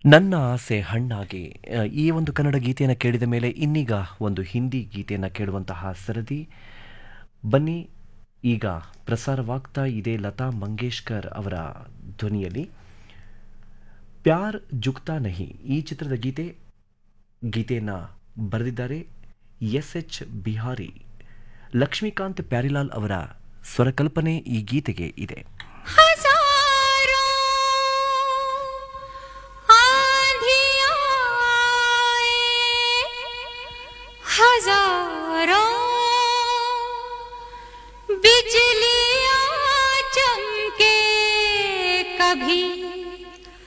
ನನ್ನ ಆಸೆ ಹಣ್ಣಾಗಿ ಆ, ಈ ಒಂದು ಕನ್ನಡ ಗೀತೆಯನ್ನು ಕೇಳಿದ ಮೇಲೆ ಇನ್ನೀಗ ಒಂದು ಹಿಂದಿ ಗೀತೆಯನ್ನು ಕೇಳುವಂತಹ ಸರದಿ ಬನ್ನಿ ಈಗ ಪ್ರಸಾರವಾಗ್ತಾ ಇದೆ ಲತಾ ಮಂಗೇಶ್ಕರ್ ಅವರ ಧ್ವನಿಯಲ್ಲಿ ಪ್ಯಾರ್ ಜುಗ್ತಾ ನಹಿ ಈ ಚಿತ್ರದ ಗೀತೆ ಗೀತೆಯನ್ನು ಬರೆದಿದ್ದಾರೆ ಎಸ್ ಎಚ್ ಬಿಹಾರಿ ಲಕ್ಷ್ಮೀಕಾಂತ್ ಪ್ಯಾರಿಲಾಲ್ ಅವರ ಸ್ವರಕಲ್ಪನೆ ಈ ಗೀತೆಗೆ ಇದೆ हजारों आंधियाँ आए, हजारों